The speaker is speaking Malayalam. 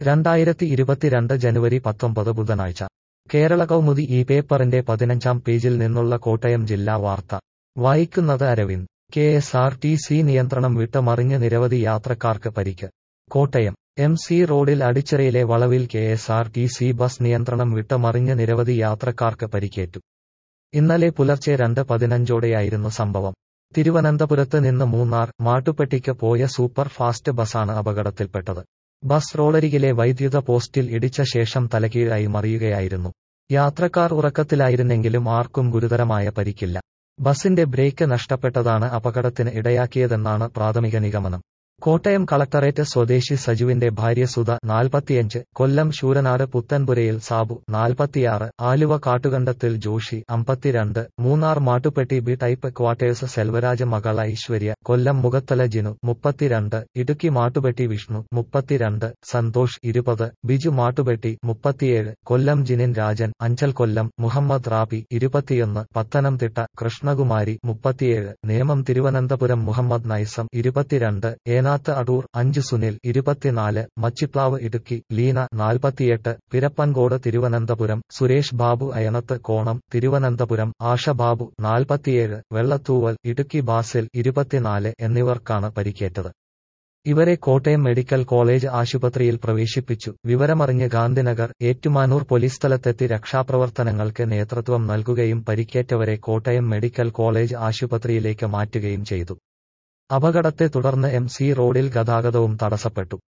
രണ്ടായിരത്തി ഇരുപത്തിരണ്ട് ജനുവരി പത്തൊമ്പത് ബുധനാഴ്ച കേരള കൗമുദി ഈ പേപ്പറിന്റെ പതിനഞ്ചാം പേജിൽ നിന്നുള്ള കോട്ടയം ജില്ലാ വാർത്ത വായിക്കുന്നത് Aravind K S R T C നിയന്ത്രണം വിട്ട് മറിഞ്ഞ് നിരവധി യാത്രക്കാർക്ക് പരിക്ക് കോട്ടയം എം സി റോഡിൽ അടിച്ചിറയിലെ വളവിൽ K S R T C bus നിയന്ത്രണം വിട്ട് മറിഞ്ഞ് നിരവധി യാത്രക്കാർക്ക് പരിക്കേറ്റു ഇന്നലെ പുലർച്ചെ രണ്ട് പതിനഞ്ചോടെയായിരുന്നു സംഭവം തിരുവനന്തപുരത്ത് നിന്ന് മൂന്നാർ മാട്ടുപ്പെട്ടിക്ക് പോയ സൂപ്പർ ഫാസ്റ്റ് ബസാണ് അപകടത്തിൽപ്പെട്ടത് ബസ് റോഡരികിലെ വൈദ്യുത പോസ്റ്റിൽ ഇടിച്ച ശേഷം തലകീഴായി മറിയുകയായിരുന്നു യാത്രക്കാർ ഉറക്കത്തിലായിരുന്നെങ്കിലും ആർക്കും ഗുരുതരമായ പരിക്കില്ല ബസിന്റെ ബ്രേക്ക് നഷ്ടപ്പെട്ടതാണ് അപകടത്തിന് ഇടയാക്കിയതെന്നാണ് പ്രാഥമിക നിഗമനം കോട്ടയം കളക്ടറേറ്റ് സ്വദേശി സജുവിന്റെ ഭാര്യ സുധ നാൽപ്പത്തിയഞ്ച് കൊല്ലം ശൂരനാട് പുത്തൻപുരയിൽ സാബു നാൽപ്പത്തിയാറ് ആലുവ കാട്ടുകണ്ടത്തിൽ ജോഷി അമ്പത്തിരണ്ട് Munnar Mattupetty B type quarters Selvaraj മകൾ ഐശ്വര്യ കൊല്ലം മുഖത്തല ജിനു മുപ്പത്തിരണ്ട് ഇടുക്കി മാട്ടുപെട്ടി വിഷ്ണു മുപ്പത്തിരണ്ട് സന്തോഷ് ഇരുപത് ബിജു മാട്ടുപെട്ടി മുപ്പത്തിയേഴ് കൊല്ലം ജിനിൻ രാജൻ അഞ്ചൽ കൊല്ലം മുഹമ്മദ് റാബി ഇരുപത്തിയൊന്ന് പത്തനംതിട്ട കൃഷ്ണകുമാരി മുപ്പത്തിയേഴ് നേമം തിരുവനന്തപുരം മുഹമ്മദ് നൈസം ഇരുപത്തിരണ്ട് ഏനാത്ത് അടൂർ അഞ്ച് സുനിൽ ഇരുപത്തിനാല് മച്ചിപ്ലാവ് ഇടുക്കി ലീന നാൽപ്പത്തിയെട്ട് പിരപ്പൻകോട് തിരുവനന്തപുരം സുരേഷ് ബാബു അയണത്ത് കോണം തിരുവനന്തപുരം ആഷ ബാബു നാൽപ്പത്തിയേഴ് വെള്ളത്തൂവൽ ഇടുക്കി ബാസിൽ ഇരുപത്തിനാല് എന്നിവർക്കാണ് പരിക്കേറ്റത് ഇവരെ കോട്ടയം മെഡിക്കൽ കോളേജ് ആശുപത്രിയിൽ പ്രവേശിപ്പിച്ചു വിവരമറിഞ്ഞ് ഗാന്ധിനഗർ ഏറ്റുമാനൂർ പോലീസ് സ്ഥലത്തെത്തി രക്ഷാപ്രവർത്തനങ്ങൾക്ക് നേതൃത്വം നൽകുകയും പരിക്കേറ്റവരെ കോട്ടയം മെഡിക്കൽ കോളേജ് ആശുപത്രിയിലേക്ക് മാറ്റുകയും ചെയ്തു അപകടത്തെ തുടർന്ന് എം സി റോഡിൽ ഗതാഗതവും തടസ്സപ്പെട്ടു